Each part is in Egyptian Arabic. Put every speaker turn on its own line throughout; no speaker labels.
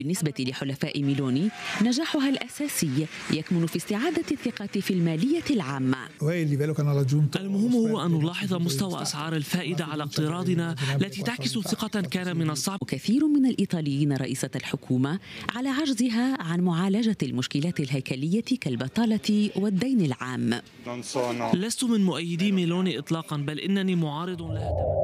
بالنسبة لحلفاء ميلوني نجاحها الأساسي يكمن في استعادة الثقة في المالية العامة
المهم هو أن نلاحظ مستوى أسعار الفائدة على اقتراضنا التي تعكس ثقة كان من الصعب
وكثير من الإيطاليين رئيسة الحكومة على عجزها عن معالجة المشكلات الهيكلية كالبطالة والدين العام
لست من مؤيدي ميلوني إطلاقا بل إنني معارض لها تماما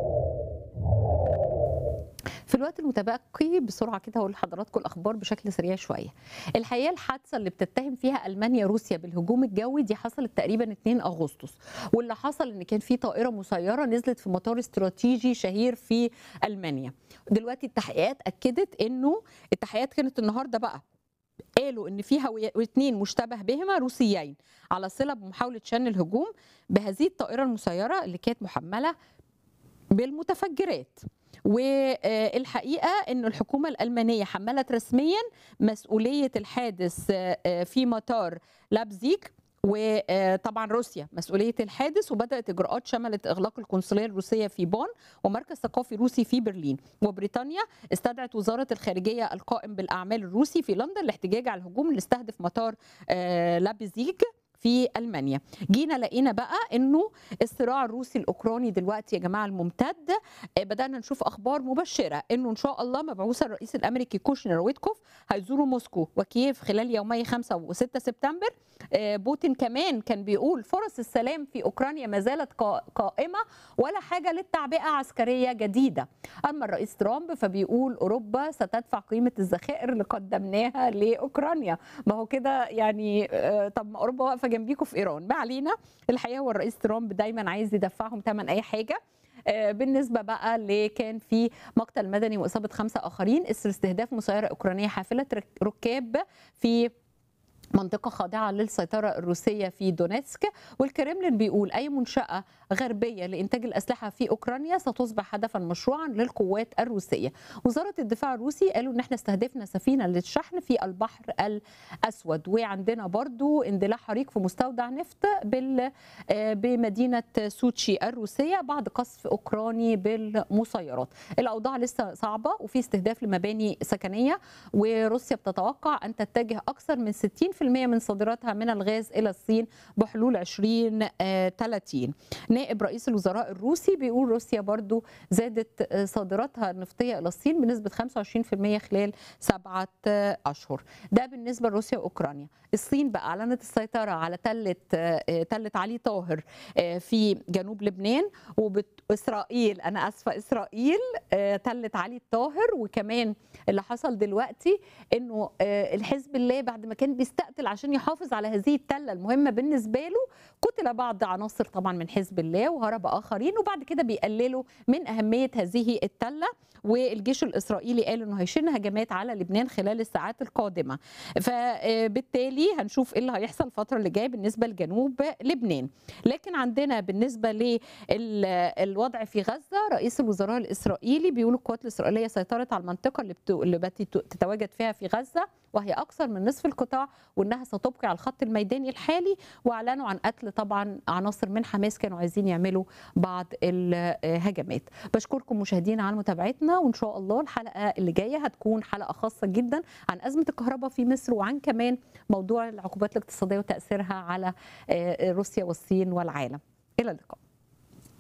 في الوقت المتبقي بسرعه كده هقول لحضراتكم الاخبار بشكل سريع شويه. الحقيقه الحادثه اللي بتتهم فيها المانيا روسيا بالهجوم الجوي دي حصلت تقريبا 2 اغسطس واللي حصل ان كان في طائره مسيره نزلت في مطار استراتيجي شهير في المانيا. دلوقتي التحقيقات اكدت انه التحقيقات كانت النهارده بقى قالوا ان في اثنين مشتبه بهما روسيين على صله بمحاوله شن الهجوم بهذه الطائره المسيره اللي كانت محمله بالمتفجرات والحقيقه ان الحكومه الالمانيه حملت رسميا مسؤوليه الحادث في مطار لابزيك وطبعا روسيا مسؤوليه الحادث وبدات اجراءات شملت اغلاق القنصليه الروسيه في بون ومركز ثقافي روسي في برلين وبريطانيا استدعت وزاره الخارجيه القائم بالاعمال الروسي في لندن الاحتجاج على الهجوم اللي استهدف مطار لابزيك في المانيا جينا لقينا بقى انه الصراع الروسي الاوكراني دلوقتي يا جماعه الممتد بدانا نشوف اخبار مبشره انه ان شاء الله مبعوث الرئيس الامريكي كوشنر ويتكوف هيزوروا موسكو وكييف خلال يومي 5 و6 سبتمبر بوتين كمان كان بيقول فرص السلام في اوكرانيا ما زالت قائمه ولا حاجه للتعبئه عسكريه جديده اما الرئيس ترامب فبيقول اوروبا ستدفع قيمه الذخائر اللي قدمناها لاوكرانيا ما هو كده يعني طب ما اوروبا واقفه جنبيكم في ايران ما علينا الحقيقه هو الرئيس ترامب دايما عايز يدفعهم ثمن اي حاجه بالنسبه بقى اللي كان في مقتل مدني واصابه خمسه اخرين اثر استهداف مسيره اوكرانيه حافله ركاب في منطقة خاضعة للسيطرة الروسية في دونيتسك والكرملين بيقول أي منشأة غربية لإنتاج الأسلحة في أوكرانيا ستصبح هدفا مشروعا للقوات الروسية وزارة الدفاع الروسي قالوا أن احنا استهدفنا سفينة للشحن في البحر الأسود وعندنا برضو اندلاع حريق في مستودع نفط بال بمدينة سوتشي الروسية بعد قصف أوكراني بالمسيرات الأوضاع لسه صعبة وفي استهداف لمباني سكنية وروسيا بتتوقع أن تتجه أكثر من 60 60% من صادراتها من الغاز الى الصين بحلول 2030 نائب رئيس الوزراء الروسي بيقول روسيا برضو زادت صادراتها النفطيه الى الصين بنسبه 25% خلال سبعه اشهر ده بالنسبه لروسيا واوكرانيا الصين بقى اعلنت السيطره على تله تله علي طاهر في جنوب لبنان واسرائيل انا اسفه اسرائيل تله علي الطاهر وكمان اللي حصل دلوقتي انه الحزب الله بعد ما كان بيستقتل عشان يحافظ على هذه التله المهمه بالنسبه له قتل بعض عناصر طبعا من حزب الله وهرب اخرين وبعد كده بيقللوا من اهميه هذه التله والجيش الاسرائيلي قال انه هيشن هجمات على لبنان خلال الساعات القادمه فبالتالي هنشوف ايه اللي هيحصل الفتره اللي جايه بالنسبه لجنوب لبنان لكن عندنا بالنسبه للوضع في غزه رئيس الوزراء الاسرائيلي بيقول القوات الاسرائيليه سيطرت على المنطقه اللي, بت... اللي تتواجد فيها في غزه وهي اكثر من نصف القطاع وانها ستبقي على الخط الميداني الحالي واعلنوا عن قتل طبعا عناصر من حماس كانوا عايزين يعملوا بعض الهجمات بشكركم مشاهدينا على متابعتنا وان شاء الله الحلقه اللي جايه هتكون حلقه خاصه جدا عن ازمه الكهرباء في مصر وعن كمان موضوع العقوبات الاقتصاديه وتاثيرها على روسيا والصين والعالم الى اللقاء